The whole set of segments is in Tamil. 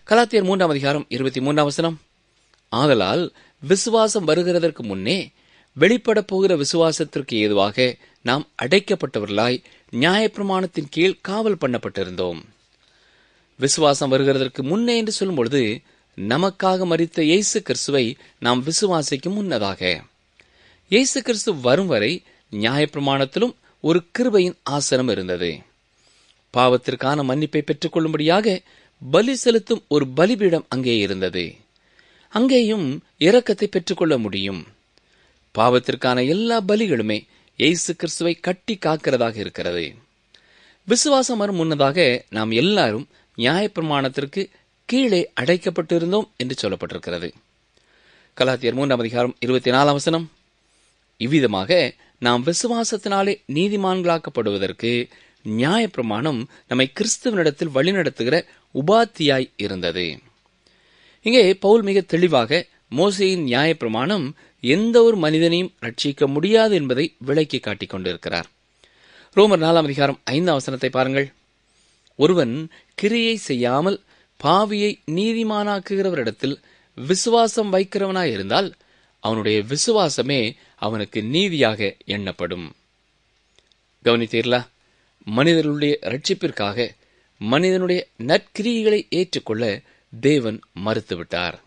கலாத்தியர் மூன்றாம் அதிகாரம் இருபத்தி மூன்றாம் வசனம் ஆதலால் விசுவாசம் வருகிறதற்கு முன்னே வெளிப்படப் போகிற விசுவாசத்திற்கு ஏதுவாக நாம் அடைக்கப்பட்டவர்களாய் நியாயப்பிரமாணத்தின் கீழ் காவல் பண்ணப்பட்டிருந்தோம் விசுவாசம் வருகிறதற்கு முன்னே என்று சொல்லும் பொழுது நமக்காக மறித்த இயேசு கிறிஸ்துவை நாம் விசுவாசிக்கும் முன்னதாக இயேசு கிறிஸ்து வரும் வரை நியாயப்பிரமாணத்திலும் ஒரு கிருபையின் ஆசனம் இருந்தது பாவத்திற்கான மன்னிப்பை பெற்றுக் கொள்ளும்படியாக பலி செலுத்தும் ஒரு பலிபீடம் அங்கே இருந்தது அங்கேயும் இரக்கத்தை பெற்றுக்கொள்ள முடியும் பாவத்திற்கான எல்லா பலிகளுமே இயேசு கிறிஸ்துவை கட்டி காக்கிறதாக இருக்கிறது விசுவாசம் வரும் முன்னதாக நாம் எல்லாரும் நியாயப்பிரமாணத்திற்கு கீழே அடைக்கப்பட்டிருந்தோம் என்று சொல்லப்பட்டிருக்கிறது கலாத்தியர் மூன்றாம் அதிகாரம் இருபத்தி நாலாம் வசனம் இவ்விதமாக நாம் விசுவாசத்தினாலே நீதிமான்களாக்கப்படுவதற்கு நியாயப்பிரமாணம் நம்மை கிறிஸ்துவனிடத்தில் வழிநடத்துகிற உபாத்தியாய் இருந்தது இங்கே பவுல் மிக தெளிவாக மோசையின் நியாயப்பிரமாணம் எந்த ஒரு மனிதனையும் ரட்சிக்க முடியாது என்பதை விளக்கி காட்டிக் கொண்டிருக்கிறார் ரோமர் நாலாம் அதிகாரம் ஐந்தாம் வசனத்தை பாருங்கள் ஒருவன் கிரியை செய்யாமல் பாவியை நீதிமானாக்குகிறவரிடத்தில் விசுவாசம் வைக்கிறவனாயிருந்தால் அவனுடைய விசுவாசமே அவனுக்கு நீதியாக எண்ணப்படும் கவனித்தீர்களா மனிதர்களுடைய ரட்சிப்பிற்காக மனிதனுடைய நற்கிரியைகளை ஏற்றுக்கொள்ள தேவன் மறுத்துவிட்டார்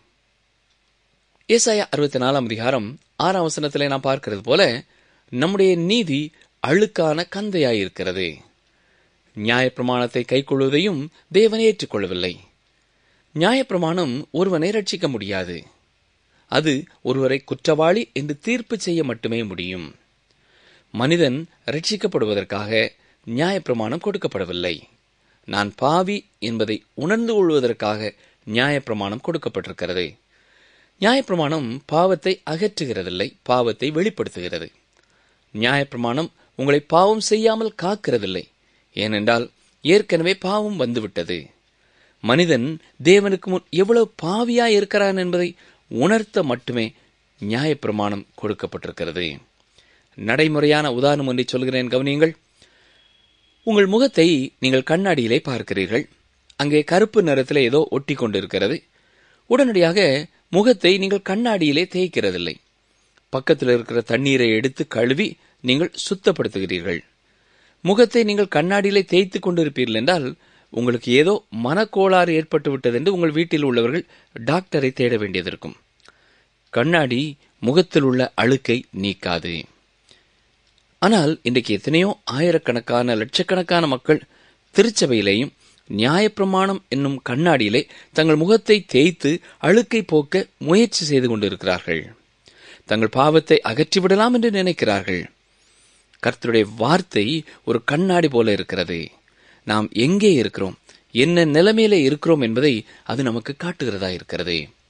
ஏசாயா அறுபத்தி நாலாம் அதிகாரம் ஆறாம் வசனத்திலே நாம் பார்க்கிறது போல நம்முடைய நீதி அழுக்கான கந்தையாயிருக்கிறது நியாயப்பிரமாணத்தை கைக்கொள்வதையும் தேவன் ஏற்றுக்கொள்ளவில்லை நியாயப்பிரமாணம் ஒருவனை ரட்சிக்க முடியாது அது ஒருவரை குற்றவாளி என்று தீர்ப்பு செய்ய மட்டுமே முடியும் மனிதன் ரட்சிக்கப்படுவதற்காக நியாயப்பிரமாணம் கொடுக்கப்படவில்லை நான் பாவி என்பதை உணர்ந்து கொள்வதற்காக நியாயப்பிரமாணம் கொடுக்கப்பட்டிருக்கிறது நியாயப்பிரமாணம் பாவத்தை அகற்றுகிறதில்லை பாவத்தை வெளிப்படுத்துகிறது நியாயப்பிரமாணம் உங்களை பாவம் செய்யாமல் காக்கிறதில்லை ஏனென்றால் ஏற்கனவே பாவம் வந்துவிட்டது மனிதன் தேவனுக்கு முன் எவ்வளவு பாவியாய் இருக்கிறான் என்பதை உணர்த்த மட்டுமே நியாயப்பிரமாணம் கொடுக்கப்பட்டிருக்கிறது நடைமுறையான உதாரணம் ஒன்றை சொல்கிறேன் கவனியுங்கள் உங்கள் முகத்தை நீங்கள் கண்ணாடியிலே பார்க்கிறீர்கள் அங்கே கருப்பு நிறத்தில் ஏதோ ஒட்டி கொண்டிருக்கிறது உடனடியாக முகத்தை நீங்கள் கண்ணாடியிலே தேய்க்கிறதில்லை பக்கத்தில் இருக்கிற தண்ணீரை எடுத்து கழுவி நீங்கள் சுத்தப்படுத்துகிறீர்கள் முகத்தை நீங்கள் கண்ணாடியிலே தேய்த்து கொண்டிருப்பீர்கள் என்றால் உங்களுக்கு ஏதோ மனக்கோளாறு ஏற்பட்டு விட்டது என்று உங்கள் வீட்டில் உள்ளவர்கள் டாக்டரை தேட வேண்டியதிருக்கும் கண்ணாடி முகத்தில் உள்ள அழுக்கை நீக்காது ஆனால் இன்றைக்கு எத்தனையோ ஆயிரக்கணக்கான லட்சக்கணக்கான மக்கள் திருச்சபையிலேயும் நியாயப்பிரமாணம் என்னும் கண்ணாடியிலே தங்கள் முகத்தை தேய்த்து அழுக்கை போக்க முயற்சி செய்து கொண்டிருக்கிறார்கள் தங்கள் பாவத்தை அகற்றிவிடலாம் என்று நினைக்கிறார்கள் கர்த்தருடைய வார்த்தை ஒரு கண்ணாடி போல இருக்கிறது நாம் எங்கே இருக்கிறோம் என்ன நிலைமையில இருக்கிறோம் என்பதை அது நமக்கு காட்டுகிறதா இருக்கிறது